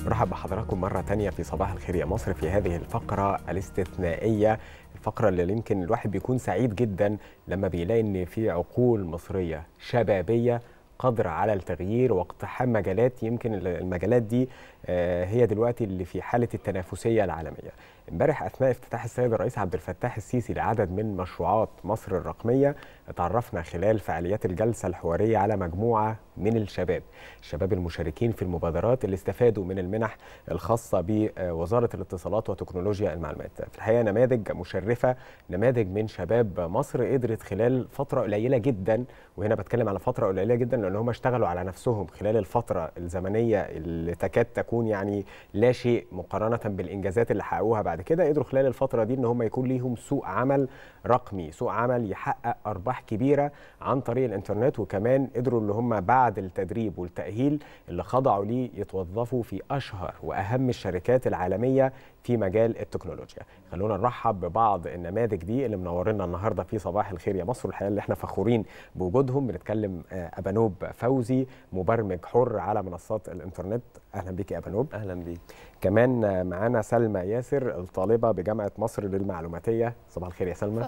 نرحب بحضراتكم مرة تانية في صباح الخير يا مصر في هذه الفقرة الاستثنائية الفقرة اللي يمكن الواحد بيكون سعيد جدا لما بيلاقي ان في عقول مصرية شبابية قادرة على التغيير واقتحام مجالات يمكن المجالات دي هي دلوقتي اللي في حالة التنافسية العالمية امبارح اثناء افتتاح السيد الرئيس عبد الفتاح السيسي لعدد من مشروعات مصر الرقميه تعرفنا خلال فعاليات الجلسه الحواريه على مجموعه من الشباب الشباب المشاركين في المبادرات اللي استفادوا من المنح الخاصه بوزاره الاتصالات وتكنولوجيا المعلومات في الحقيقه نماذج مشرفه نماذج من شباب مصر قدرت خلال فتره قليله جدا وهنا بتكلم على فتره قليله جدا لان هم اشتغلوا على نفسهم خلال الفتره الزمنيه اللي تكاد تكون يعني لا شيء مقارنه بالانجازات اللي حققوها بعد كده قدروا خلال الفتره دي ان هم يكون ليهم سوق عمل رقمي سوق عمل يحقق ارباح كبيره عن طريق الانترنت وكمان قدروا ان هم بعد التدريب والتاهيل اللي خضعوا ليه يتوظفوا في اشهر واهم الشركات العالميه في مجال التكنولوجيا خلونا نرحب ببعض النماذج دي اللي منورنا النهارده في صباح الخير يا مصر الحقيقه اللي احنا فخورين بوجودهم بنتكلم ابانوب فوزي مبرمج حر على منصات الانترنت اهلا بيك يا ابانوب اهلا بيك كمان معانا سلمى ياسر الطالبه بجامعه مصر للمعلوماتيه صباح الخير يا سلمى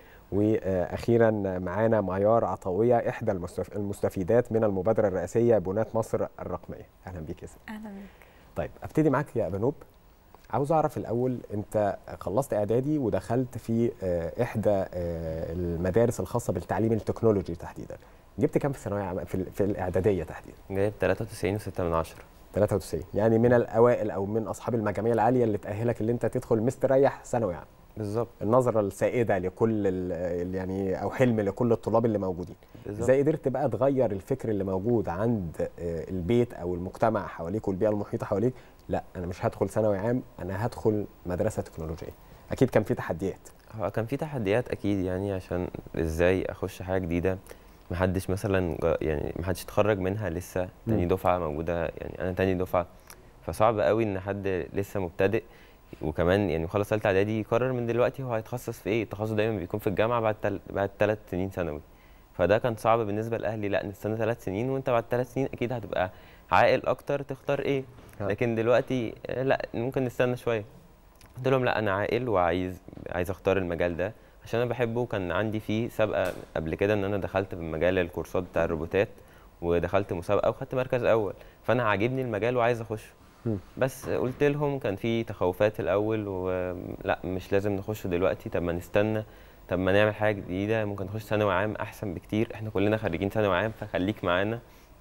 واخيرا معانا ميار عطويه احدى المستفيدات من المبادره الرئاسيه بنات مصر الرقميه اهلا بيك يا سلمى اهلا بيك طيب ابتدي معاك يا ابانوب عاوز اعرف الاول انت خلصت اعدادي ودخلت في احدى المدارس الخاصه بالتعليم التكنولوجي تحديدا جبت كام في الثانويه في, في الاعداديه تحديدا جايب 93 و6 من 10 93 يعني من الاوائل او من اصحاب المجاميع العاليه اللي تاهلك اللي انت تدخل مستريح ثانوي عام بالظبط النظره السائده لكل يعني او حلم لكل الطلاب اللي موجودين ازاي قدرت بقى تغير الفكر اللي موجود عند البيت او المجتمع حواليك والبيئه المحيطه حواليك لا انا مش هدخل ثانوي عام انا هدخل مدرسه تكنولوجيه اكيد كان في تحديات هو كان في تحديات اكيد يعني عشان ازاي اخش حاجه جديده محدش مثلا يعني محدش اتخرج منها لسه تاني دفعه موجوده يعني انا تاني دفعه فصعب قوي ان حد لسه مبتدئ وكمان يعني مخلص ثالثه اعدادي يقرر من دلوقتي هو هيتخصص في ايه التخصص دايما بيكون في الجامعه بعد تل... بعد ثلاث سنين ثانوي فده كان صعب بالنسبه لاهلي لا نستنى ثلاث سنين وانت بعد ثلاث سنين اكيد هتبقى عاقل اكتر تختار ايه لكن دلوقتي لا ممكن نستنى شويه قلت لهم لا انا عاقل وعايز عايز اختار المجال ده عشان انا بحبه وكان عندي فيه سابقه قبل كده ان انا دخلت في مجال الكورسات بتاع الروبوتات ودخلت مسابقه وخدت مركز اول فانا عاجبني المجال وعايز اخشه بس قلت لهم كان في تخوفات الاول ولا مش لازم نخش دلوقتي طب ما نستنى طب ما نعمل حاجه جديده ممكن نخش ثانوي عام احسن بكتير احنا كلنا خريجين ثانوي عام فخليك معانا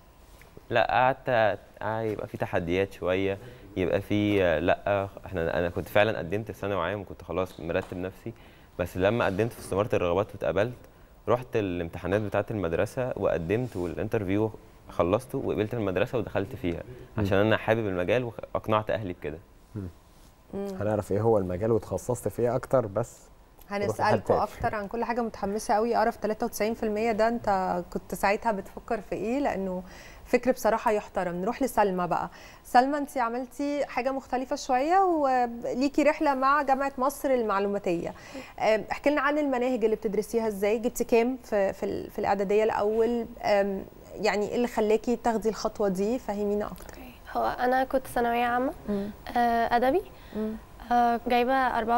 لا قعدت يبقى في تحديات شويه يبقى في لا احنا انا كنت فعلا قدمت في ثانوي عام وكنت خلاص مرتب نفسي بس لما قدمت في استماره الرغبات واتقبلت رحت الامتحانات بتاعه المدرسه وقدمت والانترفيو خلصته وقبلت المدرسه ودخلت فيها عشان انا حابب المجال واقنعت اهلي بكده هنعرف ايه هو المجال وتخصصت في ايه اكتر بس هنسالكم اكتر عن كل حاجه متحمسه قوي اعرف 93% ده انت كنت ساعتها بتفكر في ايه لانه فكر بصراحه يحترم نروح لسلمى بقى سلمى انت عملتي حاجه مختلفه شويه وليكي رحله مع جامعه مصر المعلوماتيه احكي لنا عن المناهج اللي بتدرسيها ازاي جبتي كام في في, في الاعداديه الاول يعني ايه اللي خلاكي تاخدي الخطوه دي فهمينا اكتر هو انا كنت ثانويه عامه ادبي جايبه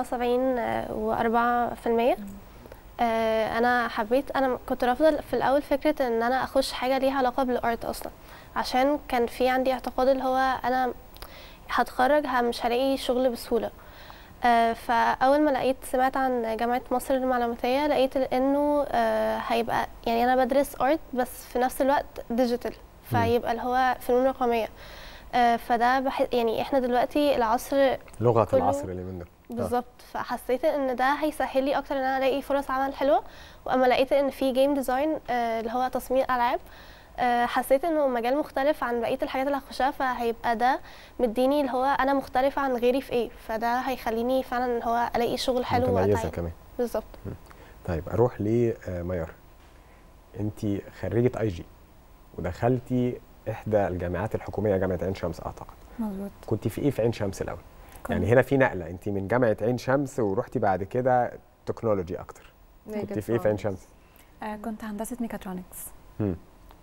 74 و4% انا حبيت انا كنت رافضه في الاول فكره ان انا اخش حاجه ليها علاقه بالارت اصلا عشان كان في عندي اعتقاد اللي هو انا هتخرج مش هلاقي شغل بسهوله فاول ما لقيت سمعت عن جامعه مصر للمعلوماتيه لقيت انه هيبقى يعني انا بدرس ارت بس في نفس الوقت ديجيتال فيبقى اللي هو فنون رقميه فده بح... يعني احنا دلوقتي العصر لغه العصر اللي منك بالظبط فحسيت ان ده هيسهل لي اكتر ان انا الاقي فرص عمل حلوه واما لقيت ان في جيم ديزاين اللي هو تصميم العاب حسيت انه مجال مختلف عن بقيه الحاجات اللي هخشها فهيبقى ده مديني اللي هو انا مختلفه عن غيري في ايه فده هيخليني فعلا اللي هو الاقي شغل حلو متميزه كمان بالظبط طيب اروح لميار انت خريجه اي جي ودخلتي احدى الجامعات الحكوميه جامعه عين شمس اعتقد مظبوط كنت في ايه في عين شمس الاول يعني هنا في نقله انت من جامعه عين شمس ورحتي بعد كده تكنولوجي اكتر كنت في ايه في عين شمس آه كنت هندسه ميكاترونكس امم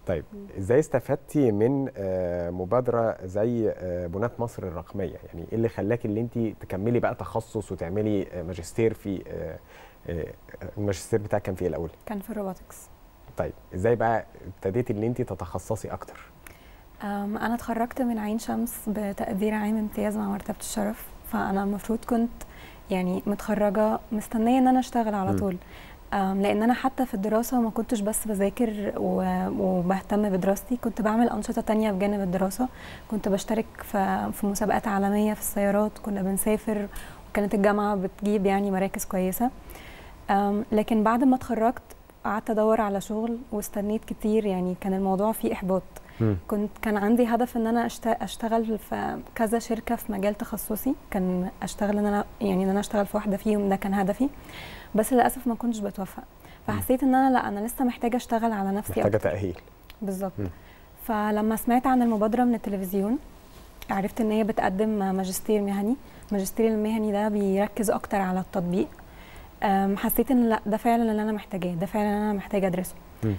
طيب ازاي استفدتي من آه، مبادره زي آه، بنات مصر الرقميه يعني ايه اللي خلاكي اللي انت تكملي بقى تخصص وتعملي آه، ماجستير في آه، آه، الماجستير بتاعك كان في ايه الاول كان في الروبوتكس طيب ازاي بقى ابتديتي ان انت تتخصصي اكتر أم، انا اتخرجت من عين شمس بتقدير عام امتياز مع مرتبه الشرف فانا المفروض كنت يعني متخرجه مستنيه ان انا اشتغل على مم. طول أم، لان انا حتى في الدراسه ما كنتش بس بذاكر و- وبهتم بدراستي كنت بعمل انشطه تانية بجانب الدراسه كنت بشترك في في مسابقات عالميه في السيارات كنا بنسافر وكانت الجامعه بتجيب يعني مراكز كويسه أم، لكن بعد ما اتخرجت قعدت ادور على شغل واستنيت كتير يعني كان الموضوع فيه احباط كنت كان عندي هدف ان انا أشت- اشتغل في كذا شركه في مجال تخصصي كان اشتغل ان انا يعني ان انا اشتغل في واحده فيهم ده كان هدفي بس للاسف ما كنتش بتوفق فحسيت ان انا لا انا لسه محتاجه اشتغل على نفسي محتاجه أكتر. تاهيل بالظبط مم. فلما سمعت عن المبادره من التلفزيون عرفت ان هي بتقدم ماجستير مهني الماجستير المهني ده بيركز اكتر على التطبيق أم، حسيت ان لا ده فعلا اللي انا محتاجاه ده فعلا اللي انا محتاجه ادرسه مم.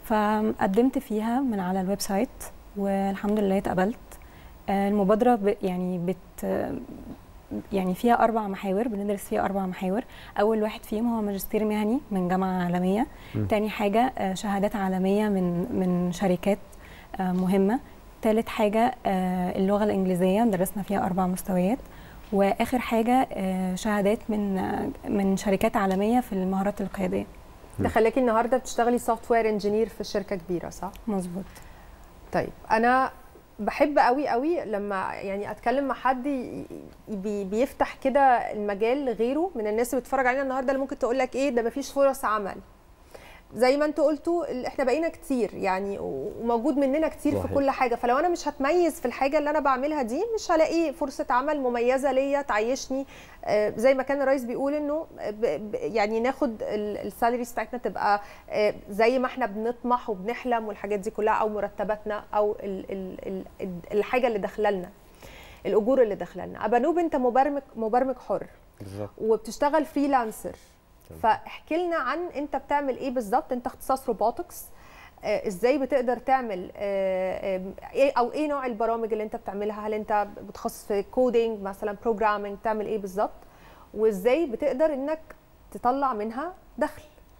فقدمت فيها من على الويب سايت والحمد لله اتقبلت آه، المبادره ب يعني بت يعني فيها اربع محاور بندرس فيها اربع محاور اول واحد فيهم هو ماجستير مهني من جامعه عالميه مم. تاني حاجه آه، شهادات عالميه من من شركات آه، مهمه تالت حاجه آه، اللغه الانجليزيه درسنا فيها اربع مستويات واخر حاجه آه، شهادات من آه، من شركات عالميه في المهارات القياديه ده خلاكي النهارده بتشتغلي سوفت وير انجينير في شركه كبيره صح مظبوط طيب انا بحب قوي قوي لما يعني اتكلم مع حد ي- بي بيفتح كده المجال لغيره من الناس اللي بتتفرج علينا النهارده اللي ممكن تقول لك ايه ده مفيش فرص عمل زي ما انتوا قلتوا ال- احنا بقينا كتير يعني و- وموجود مننا كتير في صحيح. كل حاجه فلو انا مش هتميز في الحاجه اللي انا بعملها دي مش هلاقي فرصه عمل مميزه ليا تعيشني آه، زي ما كان الرئيس بيقول انه ب- ب- يعني ناخد السالاريز بتاعتنا تبقى آه، زي ما احنا بنطمح وبنحلم والحاجات دي كلها او مرتباتنا او ال ال ال الحاجه اللي داخله لنا الاجور اللي داخله لنا ابانوب انت مبرمج مبرمج حر بالظبط وبتشتغل فريلانسر تمام. فاحكي لنا عن انت بتعمل ايه بالظبط انت اختصاص روبوتكس آه، ازاي بتقدر تعمل آه، آه، ايه او ايه نوع البرامج اللي انت بتعملها هل انت بتخصص في كودينج مثلا بروجرامينج تعمل ايه بالظبط وازاي بتقدر انك تطلع منها دخل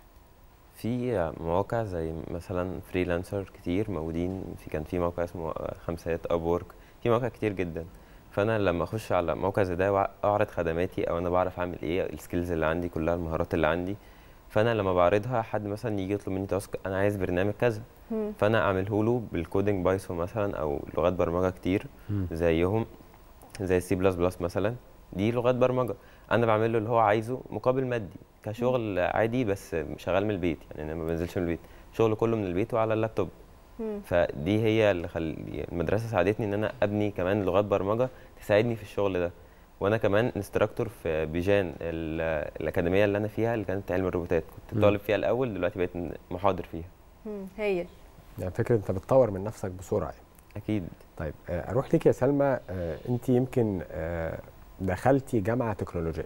في مواقع زي مثلا فريلانسر كتير موجودين في كان في موقع اسمه خمسات اب وورك في مواقع كتير جدا فانا لما اخش على موقع زي ده واعرض خدماتي او انا بعرف اعمل ايه السكيلز اللي عندي كلها المهارات اللي عندي فانا لما بعرضها حد مثلا يجي يطلب مني تاسك انا عايز برنامج كذا مم. فانا اعمله له بالكودينج بايثون مثلا او لغات برمجه كتير مم. زيهم زي السي بلس بلس مثلا دي لغات برمجه انا بعمل له اللي هو عايزه مقابل مادي كشغل عادي بس شغال من البيت يعني انا ما بنزلش من البيت شغل كله من البيت وعلى اللابتوب مم. فدي هي اللي خل... المدرسه ساعدتني ان انا ابني كمان لغات برمجه تساعدني في الشغل ده وانا كمان انستراكتور في بيجان ال- الاكاديميه اللي انا فيها اللي كانت علم الروبوتات كنت مم. طالب فيها الاول دلوقتي بقيت محاضر فيها مم. هايل يعني فكره انت بتطور من نفسك بسرعه يعني. اكيد طيب آه، اروح ليك يا سلمى آه، انت يمكن آه، دخلتي جامعه تكنولوجيه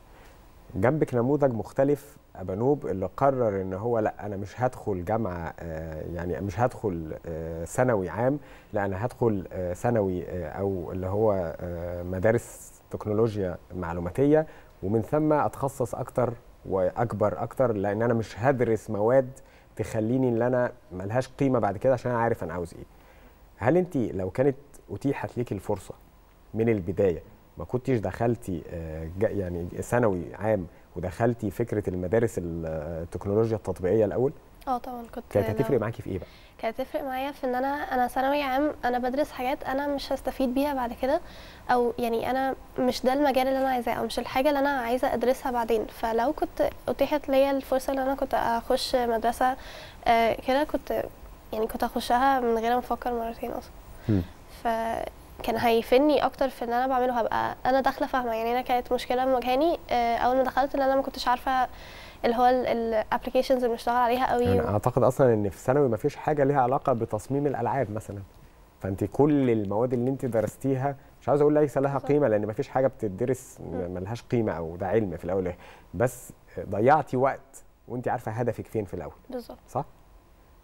جنبك نموذج مختلف ابانوب اللي قرر ان هو لا انا مش هدخل جامعه آه، يعني مش هدخل آه، ثانوي عام لا انا هدخل آه، ثانوي آه، او اللي هو آه، مدارس تكنولوجيا معلوماتيه ومن ثم اتخصص اكتر واكبر اكتر لان انا مش هدرس مواد تخليني ان انا ملهاش قيمه بعد كده عشان انا عارف انا عاوز ايه هل انت لو كانت اتيحت ليكي الفرصه من البدايه ما كنتيش دخلتي آه، جا- يعني ثانوي عام ودخلتي فكره المدارس ال- التكنولوجيا التطبيقيه الاول اه طبعا كنت كانت لو- هتفرق معاكي في ايه بقى؟ كانت هتفرق معايا في ان انا انا ثانوي عام انا بدرس حاجات انا مش هستفيد بيها بعد كده او يعني انا مش ده المجال اللي انا عايزاه او مش الحاجه اللي انا عايزه ادرسها بعدين فلو كنت اتيحت ليا الفرصه ان انا كنت اخش مدرسه آه، كده كنت يعني كنت اخشها من غير ما افكر مرتين اصلا مم. فكان هيفيدني اكتر في اللي انا بعمله هبقى انا داخله فاهمه يعني انا كانت مشكله مواجهاني آه، اول ما دخلت ان انا ما كنتش عارفه اللي هو الابلكيشنز اللي بنشتغل عليها قوي يعني اعتقد اصلا ان في ثانوي ما فيش حاجه ليها علاقه بتصميم الالعاب مثلا فانت كل المواد اللي انت درستيها مش عاوز اقول ليس لها صح. قيمه لان ما فيش حاجه بتدرس م- ملهاش قيمه او ده علم في الاول والآخر. بس ضيعتي وقت وانت عارفه هدفك فين في الاول بالظبط صح؟ طيب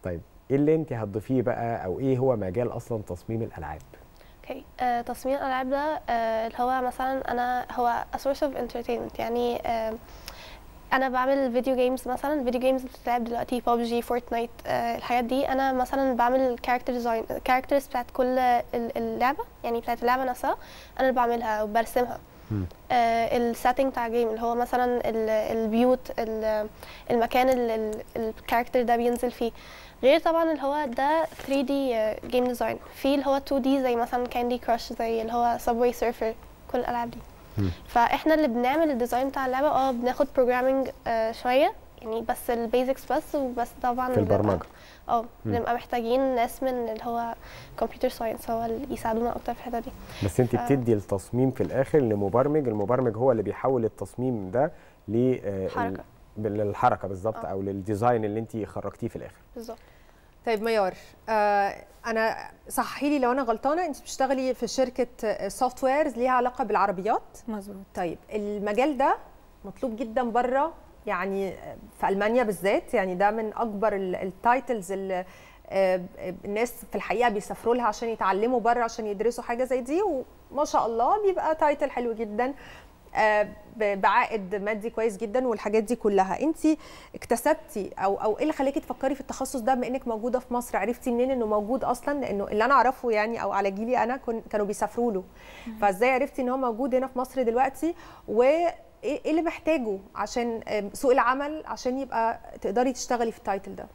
ايه اللي انت هتضيفيه بقى او ايه هو مجال اصلا تصميم الالعاب اوكي آه، تصميم الالعاب ده آه، اللي هو مثلا انا هو a source of entertainment يعني آه، انا بعمل فيديو جيمز مثلا فيديو جيمز بتتلعب دلوقتي ببجي فورتنايت آه، الحاجات دي انا مثلا بعمل كاركتر ديزاين الكاركترز بتاعت كل ال- اللعبه يعني بتاعت اللعبه نفسها انا اللي بعملها وبرسمها مم. السيتنج بتاع الجيم اللي هو مثلا ال- البيوت ال- المكان اللي الكاركتر ده بينزل فيه غير طبعا اللي هو ده 3 دي جيم ديزاين في اللي هو 2 دي زي مثلا كاندي كراش زي اللي هو سبوي سيرفر كل الالعاب دي مم. فاحنا اللي بنعمل الديزاين بتاع اللعبه اه بناخد بروجرامنج شويه يعني بس البيزكس بس وبس طبعا في بنبقى- البرمجه اه مم. بنبقى محتاجين ناس من اللي هو كمبيوتر ساينس هو اللي يساعدونا اكتر في الحته دي بس انت ف- بتدي التصميم في الاخر لمبرمج المبرمج هو اللي بيحول التصميم ده ل آه، ال- حركة. للحركه بالظبط آه. او للديزاين اللي انت خرجتيه في الاخر بالظبط طيب ميار آه انا صححي لي لو انا غلطانه انت بتشتغلي في شركه سوفت ويرز ليها علاقه بالعربيات مظبوط طيب المجال ده مطلوب جدا بره يعني في المانيا بالذات يعني ده من اكبر التايتلز اللي آه، الناس في الحقيقه بيسافروا لها عشان يتعلموا بره عشان يدرسوا حاجه زي دي وما شاء الله بيبقى تايتل حلو جدا آه، ب- بعائد مادي كويس جدا والحاجات دي كلها انت اكتسبتي او او ايه اللي خليكي تفكري في التخصص ده بما انك موجوده في مصر عرفتي منين انه موجود اصلا لانه اللي انا اعرفه يعني او على جيلي انا كن كانوا بيسافروا له فازاي عرفتي ان هو موجود هنا في مصر دلوقتي وايه إيه اللي محتاجه عشان آم، سوق العمل عشان يبقى تقدري تشتغلي في التايتل ده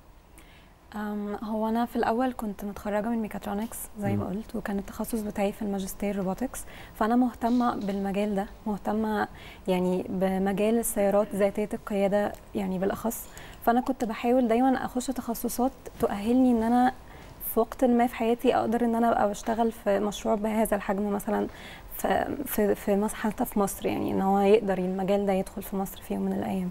أم، هو انا في الاول كنت متخرجه من ميكاترونكس زي ما مم. قلت وكان التخصص بتاعي في الماجستير روبوتكس فانا مهتمه بالمجال ده مهتمه يعني بمجال السيارات ذاتيه القياده يعني بالاخص فانا كنت بحاول دايما اخش تخصصات تؤهلني ان انا في وقت ما في حياتي اقدر ان انا ابقى بشتغل في مشروع بهذا الحجم مثلا في في في مصر حتى في مصر يعني ان هو يقدر المجال ده يدخل في مصر في يوم من الايام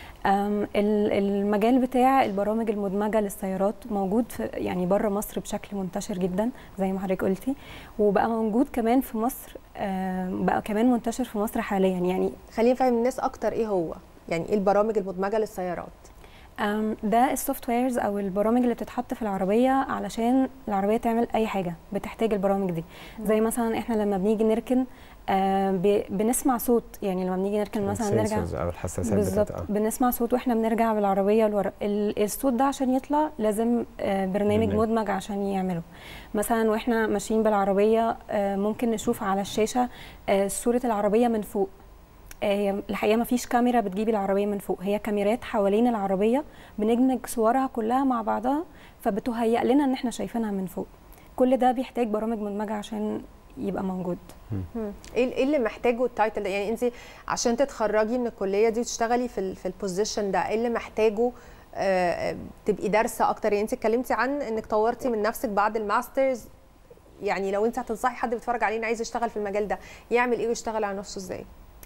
أم، ال- المجال بتاع البرامج المدمجه للسيارات موجود في يعني بره مصر بشكل منتشر جدا زي ما حضرتك قلتي وبقى موجود كمان في مصر أم، بقى كمان منتشر في مصر حاليا يعني خلينا نفهم الناس اكتر ايه هو يعني ايه البرامج المدمجه للسيارات أم، ده السوفت ويرز او البرامج اللي بتتحط في العربيه علشان العربيه تعمل اي حاجه بتحتاج البرامج دي زي مثلا احنا لما بنيجي نركن آه، ب- بنسمع صوت يعني لما بنيجي نركن مثلا نرجع السنسورز او الحساسات بالظبط بتاعت- آه. بنسمع صوت واحنا بنرجع بالعربيه لورا ال- الصوت ده عشان يطلع لازم آه، برنامج برنامج. مدمج عشان يعمله مثلا واحنا ماشيين بالعربيه آه، ممكن نشوف على الشاشه آه، صوره العربيه من فوق آه، هي الحقيقه ما فيش كاميرا بتجيب العربيه من فوق هي كاميرات حوالين العربيه بندمج صورها كلها مع بعضها فبتهيأ لنا ان احنا شايفينها من فوق كل ده بيحتاج برامج مدمجه عشان يبقى موجود مم. ايه إيه اللي محتاجه التايتل ده يعني انت عشان تتخرجي من الكليه دي وتشتغلي في ال في البوزيشن ده ايه اللي محتاجه آه، تبقي دارسه اكتر يعني انت اتكلمتي عن انك طورتي من نفسك بعد الماسترز يعني لو انت هتنصحي حد بيتفرج علينا عايز يشتغل في المجال ده يعمل ايه ويشتغل على نفسه ازاي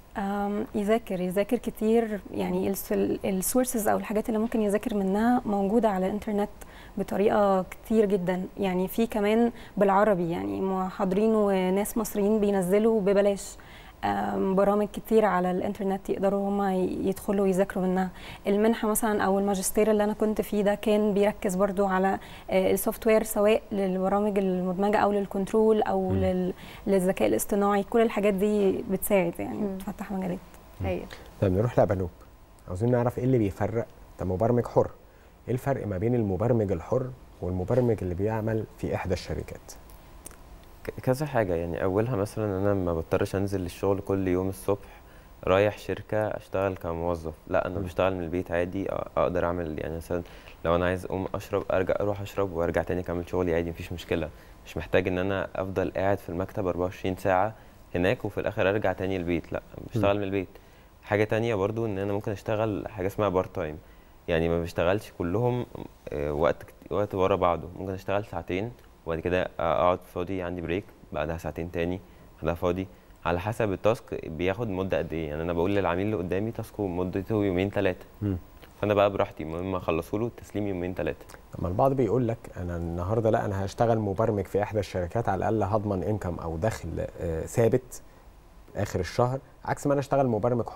أم، يذاكر يذاكر كتير يعني السورسز او الحاجات اللي ممكن يذاكر منها موجوده على الانترنت بطريقه كتير جدا يعني في كمان بالعربي يعني محاضرين وناس مصريين بينزلوا ببلاش أم، برامج كتير على الانترنت يقدروا هما يدخلوا يذاكروا منها المنحه مثلا او الماجستير اللي انا كنت فيه ده كان بيركز برضو على السوفت وير سواء للبرامج المدمجه او للكنترول او مم. لل- للذكاء الاصطناعي كل الحاجات دي بتساعد يعني مم. بتفتح مجالات ايوه طيب نروح لبنوب عاوزين نعرف ايه اللي بيفرق انت مبرمج حر ايه الفرق ما بين المبرمج الحر والمبرمج اللي بيعمل في احدى الشركات ك- كذا حاجة يعني أولها مثلا أنا ما بضطرش أنزل الشغل كل يوم الصبح رايح شركة أشتغل كموظف لا أنا م. بشتغل من البيت عادي أ- أقدر أعمل يعني مثلا لو أنا عايز أقوم أشرب أرجع أروح أشرب وأرجع تاني أكمل شغلي عادي مفيش مشكلة مش محتاج إن أنا أفضل قاعد في المكتب 24 ساعة هناك وفي الآخر أرجع تاني البيت لا بشتغل من البيت حاجة تانية برضو إن أنا ممكن أشتغل حاجة اسمها بارت تايم يعني ما بشتغلش كلهم آه، وقت كت- وقت ورا بعضه ممكن اشتغل ساعتين وبعد كده اقعد فاضي عندي بريك بعدها ساعتين تاني بعدها فاضي على حسب التاسك بياخد مده قد ايه يعني انا بقول للعميل اللي قدامي تاسكه مدته يومين ثلاثه مم. فانا بقى براحتي المهم اخلصه له التسليم يومين ثلاثه اما البعض بيقول لك انا النهارده لا انا هشتغل مبرمج في احدى الشركات على الاقل هضمن انكم او دخل آه، ثابت اخر الشهر عكس ما انا اشتغل مبرمج حر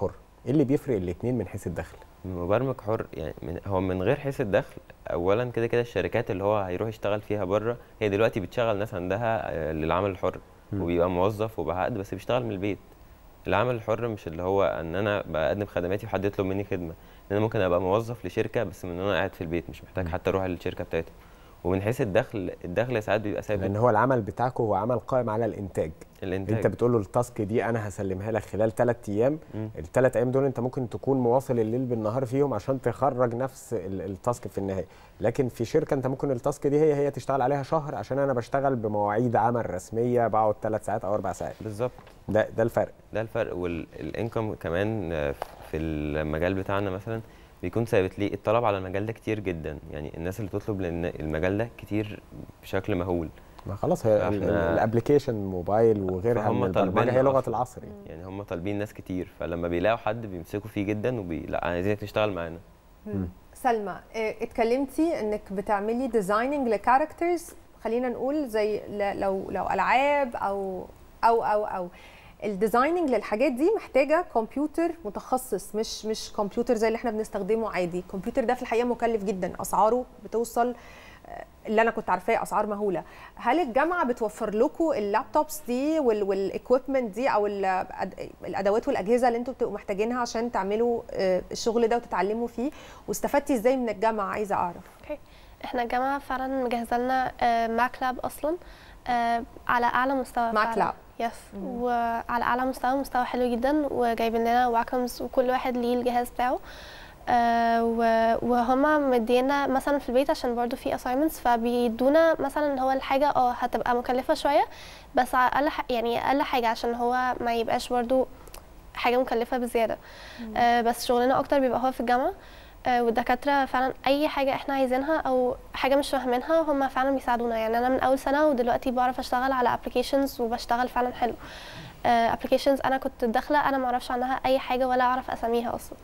ايه اللي بيفرق الاثنين من حيث الدخل مبرمج حر يعني من هو من غير حيث الدخل اولا كده كده الشركات اللي هو هيروح يشتغل فيها بره هي دلوقتي بتشغل ناس عندها آه، للعمل الحر مم. وبيبقى موظف وبعقد بس بيشتغل من البيت العمل الحر مش اللي هو ان انا بقدم خدماتي وحد يطلب مني خدمه ان انا ممكن ابقى موظف لشركه بس من انا قاعد في البيت مش محتاج مم. حتى اروح للشركه بتاعتهم ومن حيث الدخل الدخل ساعات بيبقى ثابت لان هو العمل بتاعكم هو عمل قائم على الانتاج الانتاج انت بتقول له التاسك دي انا هسلمها لك خلال ثلاث ايام مم. الثلاث ايام دول انت ممكن تكون مواصل الليل بالنهار فيهم عشان تخرج نفس ال- التاسك في النهايه لكن في شركه انت ممكن التاسك دي هي هي تشتغل عليها شهر عشان انا بشتغل بمواعيد عمل رسميه بقعد ثلاث ساعات او اربع ساعات بالظبط ده ده الفرق ده الفرق والانكم كمان آه، في المجال بتاعنا مثلا بيكون ثابت ليه الطلب على المجال ده كتير جدا يعني الناس اللي تطلب لان المجال ده كتير بشكل مهول ما خلاص هي فإحنا- الابلكيشن موبايل وغيرها فهم من البرمجه طالبينها هي لغه أصلاً. العصر يعني. يعني هم طالبين ناس كتير فلما بيلاقوا حد بيمسكوا فيه جدا وبي لا عايزينك تشتغل معانا مم. سلمى آه، اتكلمتي انك بتعملي ديزايننج لكاركترز خلينا نقول زي ل- لو لو العاب او او او او الديزايننج للحاجات دي محتاجه كمبيوتر متخصص مش مش كمبيوتر زي اللي احنا بنستخدمه عادي الكمبيوتر ده في الحقيقه مكلف جدا اسعاره بتوصل آه، اللي انا كنت عارفاه اسعار مهوله هل الجامعه بتوفر لكم اللابتوبس دي والاكويبمنت دي او ال- الأد- الادوات والاجهزه اللي انتوا بتبقوا محتاجينها عشان تعملوا آه، الشغل ده وتتعلموا فيه واستفدتي ازاي من الجامعه عايزه اعرف اوكي احنا الجامعه فعلا مجهزه لنا آه، ماك لاب اصلا آه، على اعلى مستوى ماك فعلاً. لاب. يس وعلى اعلى مستوى مستوى حلو جدا وجايبين لنا واكمز وكل واحد ليه الجهاز بتاعه آه و- وهما مدينا مثلا في البيت عشان برضو في assignments فبيدونا مثلا اللي هو الحاجه اه هتبقى مكلفه شويه بس على اقل ح- يعني اقل حاجه عشان هو ما يبقاش برضو حاجه مكلفه بزياده آه بس شغلنا اكتر بيبقى هو في الجامعه آه والدكاتره فعلا اي حاجه احنا عايزينها او حاجه مش فاهمينها هم فعلا بيساعدونا يعني انا من اول سنه ودلوقتي بعرف اشتغل على ابلكيشنز وبشتغل فعلا حلو ابلكيشنز انا كنت داخله انا ما اعرفش عنها اي حاجه ولا اعرف اساميها اصلا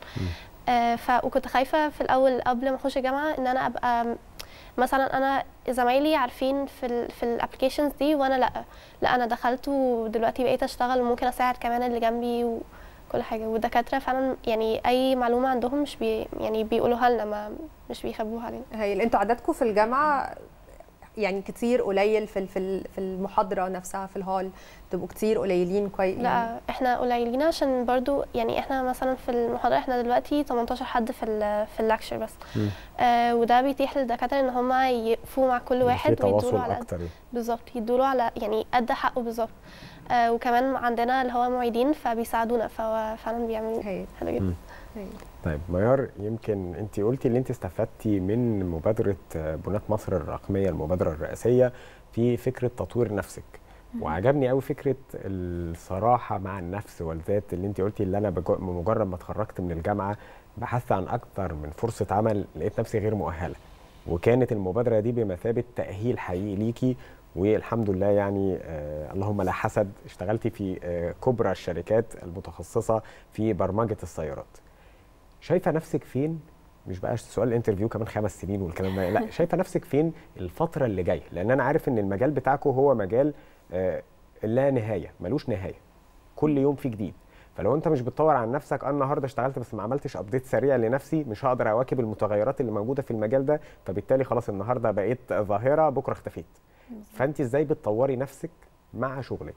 آه ف وكنت خايفه في الاول قبل ما اخش الجامعه ان انا ابقى م- مثلا انا زمايلي عارفين في ال في الابلكيشنز دي وانا لا لا انا دخلت ودلوقتي بقيت اشتغل وممكن اساعد كمان اللي جنبي وكل حاجه والدكاتره فعلا يعني اي معلومه عندهم مش بي يعني بيقولوها لنا ما مش بيخبوها علينا هي انتوا عددكم في الجامعه يعني كتير قليل في ال- في ال- في المحاضره نفسها في الهال تبقوا كتير قليلين كويس لا احنا قليلين عشان برضو يعني احنا مثلا في المحاضره احنا دلوقتي 18 حد في ال في اللكشر بس مم. آه وده بيتيح للدكاتره ان هم يقفوا مع كل في واحد تواصل ويدوله على قد اكتر بالظبط يدوله على يعني قد حقه بالظبط آه وكمان عندنا اللي هو معيدين فبيساعدونا فهو فعلا بيعملوا هي. حلو جدا مم. هي. طيب ميار يمكن انت قلتي ان انت استفدتي من مبادره بنات مصر الرقميه المبادره الرئاسيه في فكره تطوير نفسك وعجبني قوي فكره الصراحه مع النفس والذات اللي انت قلتي اللي انا بجو- بمجرد ما اتخرجت من الجامعه بحثت عن اكتر من فرصه عمل لقيت نفسي غير مؤهله وكانت المبادره دي بمثابه تاهيل حقيقي ليكي والحمد لله يعني آه اللهم لا حسد اشتغلتي في آه كبرى الشركات المتخصصه في برمجه السيارات شايفه نفسك فين مش بقى سؤال انترفيو كمان خمس سنين والكلام ده لا شايفه نفسك فين الفتره اللي جايه لان انا عارف ان المجال بتاعكم هو مجال آه لا نهايه ملوش نهايه كل يوم في جديد فلو انت مش بتطور عن نفسك انا النهارده اشتغلت بس ما عملتش ابديت سريع لنفسي مش هقدر اواكب المتغيرات اللي موجوده في المجال ده فبالتالي خلاص النهارده بقيت ظاهره بكره اختفيت فانت ازاي بتطوري نفسك مع شغلك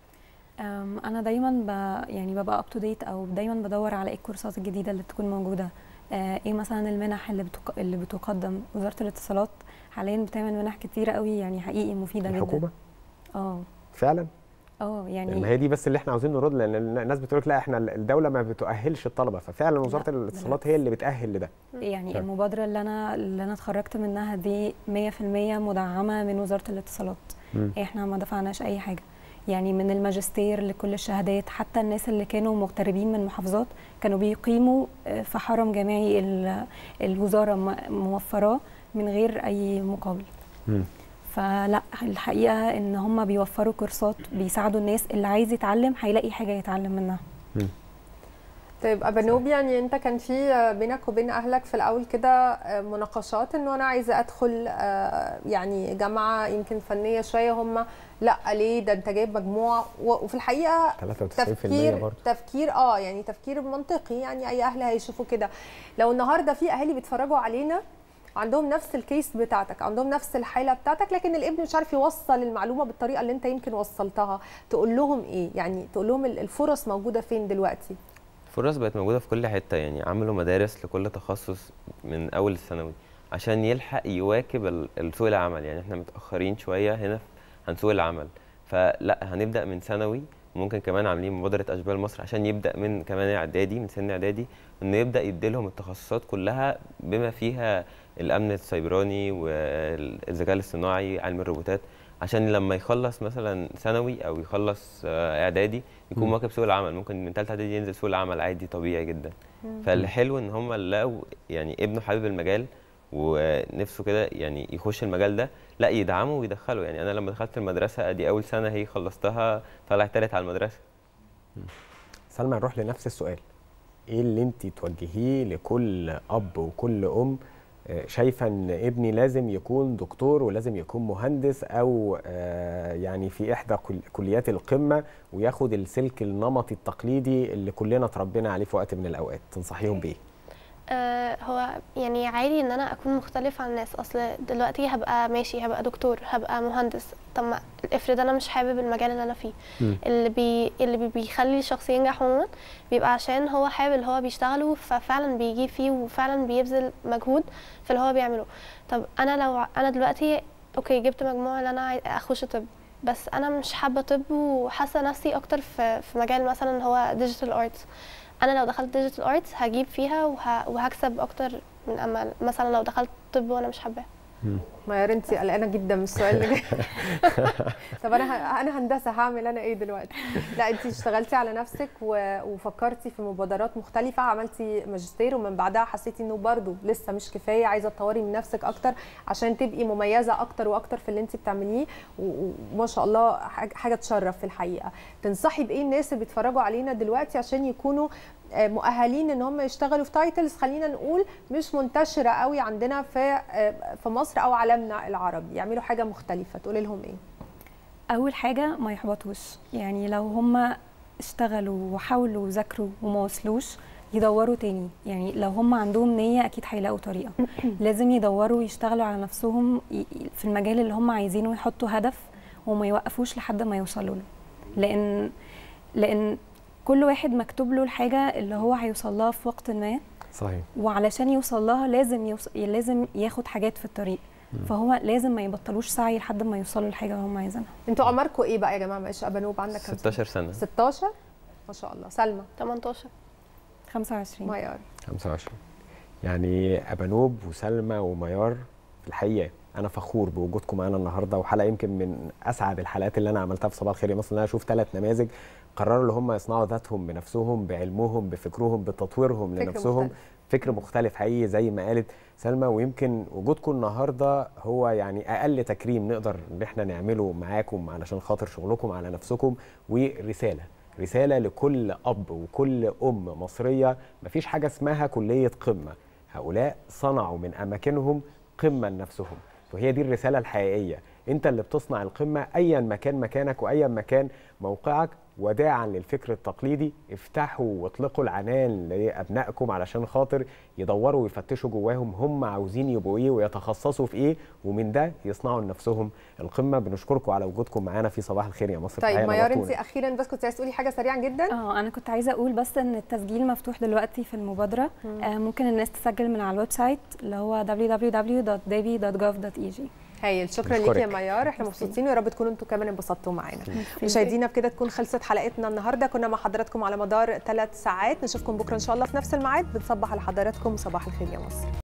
أم، انا دايما ب... يعني ببقى اب تو ديت او دايما بدور على ايه الكورسات الجديده اللي بتكون موجوده آه، ايه مثلا المنح اللي بتق... اللي بتقدم وزاره الاتصالات حاليا بتعمل منح كتيره قوي يعني حقيقي مفيده جدا الحكومه اه فعلا اه يعني ما يعني هي دي بس اللي احنا عاوزين نرد لان الناس بتقول لك لا احنا الدوله ما بتؤهلش الطلبه ففعلا وزاره لا، الاتصالات هي اللي بتاهل لده يعني طيب. المبادره اللي انا اللي انا اتخرجت منها دي 100% مدعمه من وزاره الاتصالات مم. احنا ما دفعناش اي حاجه يعني من الماجستير لكل الشهادات حتى الناس اللي كانوا مغتربين من محافظات كانوا بيقيموا آه، في حرم جامعي ال- الوزاره م- موفراه من غير اي مقابل مم. فلا الحقيقه ان هم بيوفروا كورسات بيساعدوا الناس اللي عايز يتعلم هيلاقي حاجه يتعلم منها طيب ابانوب يعني انت كان في بينك وبين اهلك في الاول كده مناقشات انه انا عايزه ادخل يعني جامعه يمكن فنيه شويه هم لا ليه ده انت جايب مجموع وفي الحقيقه 93% تفكير برضه تفكير اه يعني تفكير منطقي يعني اي اهل هيشوفوا كده لو النهارده في اهالي بيتفرجوا علينا عندهم نفس الكيس بتاعتك عندهم نفس الحاله بتاعتك لكن الابن مش عارف يوصل المعلومه بالطريقه اللي انت يمكن وصلتها تقول لهم ايه يعني تقول لهم الفرص موجوده فين دلوقتي الفرص بقت موجوده في كل حته يعني عملوا مدارس لكل تخصص من اول الثانوي عشان يلحق يواكب سوق العمل يعني احنا متاخرين شويه هنا عن سوق العمل فلا هنبدا من ثانوي ممكن كمان عاملين مبادره اشبال مصر عشان يبدا من كمان اعدادي من سن اعدادي انه يبدا يديلهم التخصصات كلها بما فيها الامن السيبراني والذكاء الاصطناعي علم الروبوتات عشان لما يخلص مثلا ثانوي او يخلص اعدادي يكون مواكب سوق العمل ممكن من ثالثه اعدادي ينزل سوق العمل عادي طبيعي جدا فالحلو ان هم لقوا يعني ابنه حابب المجال ونفسه كده يعني يخش المجال ده لا يدعمه ويدخله يعني انا لما دخلت المدرسه ادي اول سنه هي خلصتها طلعت تالت على المدرسه سلمى نروح لنفس السؤال ايه اللي انت توجهيه لكل اب وكل ام شايفه ان ابني لازم يكون دكتور ولازم يكون مهندس او يعني في احدى كليات القمه وياخد السلك النمطي التقليدي اللي كلنا اتربينا عليه في وقت من الاوقات تنصحيهم بيه آه هو يعني عادي ان انا اكون مختلف عن الناس اصل دلوقتي هبقى ماشي هبقى دكتور هبقى مهندس طب ما افرض انا مش حابب المجال اللي انا فيه م. اللي بي اللي بي بيخلي الشخص ينجح عموما بيبقى عشان هو حابب اللي هو بيشتغله ففعلا بيجيب فيه وفعلا بيبذل مجهود في اللي هو بيعمله طب انا لو انا دلوقتي اوكي جبت مجموعه اللي انا اخش طب بس انا مش حابه طب وحاسه نفسي اكتر في في مجال مثلا هو ديجيتال ارتس انا لو دخلت ديجيتال ارتس هجيب فيها وه... وهكسب اكتر من اما مثلا لو دخلت طب وانا مش حباه ميار انت قلقانه جدا من السؤال اللي جاي طب انا ه... انا هندسه هعمل انا ايه دلوقتي لا انت اشتغلتي على نفسك و... وفكرتي في مبادرات مختلفه عملتي ماجستير ومن بعدها حسيتي انه برضه لسه مش كفايه عايزه تطوري من نفسك اكتر عشان تبقي مميزه اكتر واكتر في اللي انت بتعمليه وما شاء الله حاجه تشرف في الحقيقه تنصحي بايه الناس اللي بيتفرجوا علينا دلوقتي عشان يكونوا مؤهلين ان هم يشتغلوا في تايتلز خلينا نقول مش منتشره قوي عندنا في في مصر او عالمنا العربي يعملوا حاجه مختلفه تقولي لهم ايه اول حاجه ما يحبطوش يعني لو هم اشتغلوا وحاولوا وذاكروا وما وصلوش يدوروا تاني يعني لو هم عندهم نية أكيد هيلاقوا طريقة لازم يدوروا يشتغلوا على نفسهم في المجال اللي هم عايزينه يحطوا هدف وما يوقفوش لحد ما يوصلوا له لأن لأن كل واحد مكتوب له الحاجه اللي هو هيوصل لها في وقت ما صحيح وعلشان يوصل لها لازم يوص... لازم ياخد حاجات في الطريق م. فهو لازم ما يبطلوش سعي لحد ما يوصلوا للحاجه اللي هم عايزينها انتوا اعماركم ايه بقى يا جماعه معلش ابانوب عندك 16 سنه 16 ما شاء الله سلمى 18 25 ميار 25 يعني ابانوب وسلمى وميار في الحقيقه انا فخور بوجودكم معانا النهارده وحلقه يمكن من اسعد الحلقات اللي انا عملتها في صباح الخير يا مصر ان انا اشوف ثلاث نماذج قرروا ان هم يصنعوا ذاتهم بنفسهم بعلمهم بفكرهم بتطويرهم فكر لنفسهم مختلف. فكر مختلف حقيقي زي ما قالت سلمى ويمكن وجودكم النهارده هو يعني اقل تكريم نقدر ان احنا نعمله معاكم علشان خاطر شغلكم على نفسكم ورساله رساله لكل اب وكل ام مصريه مفيش حاجه اسمها كليه قمه هؤلاء صنعوا من اماكنهم قمه لنفسهم وهي دي الرساله الحقيقيه انت اللي بتصنع القمه ايا مكان مكانك وايا مكان موقعك وداعا للفكر التقليدي افتحوا واطلقوا العنان لابنائكم علشان خاطر يدوروا ويفتشوا جواهم هم عاوزين يبقوا ايه ويتخصصوا في ايه ومن ده يصنعوا لنفسهم القمه بنشكركم على وجودكم معانا في صباح الخير يا مصر طيب ميار انت اخيرا بس كنت عايزه تقولي حاجه سريعا جدا اه انا كنت عايزه اقول بس ان التسجيل مفتوح دلوقتي في المبادره آه ممكن الناس تسجل من على الويب سايت اللي هو www.debi.gov.eg هايل شكرا ليكي يا ميار احنا مبسوطين ويا رب تكونوا انتم كمان انبسطتوا معانا مشاهدينا بكده تكون خلصت حلقتنا النهارده كنا مع حضراتكم على مدار ثلاث ساعات نشوفكم بكره ان شاء الله في نفس الميعاد بنصبح على حضراتكم صباح الخير يا مصر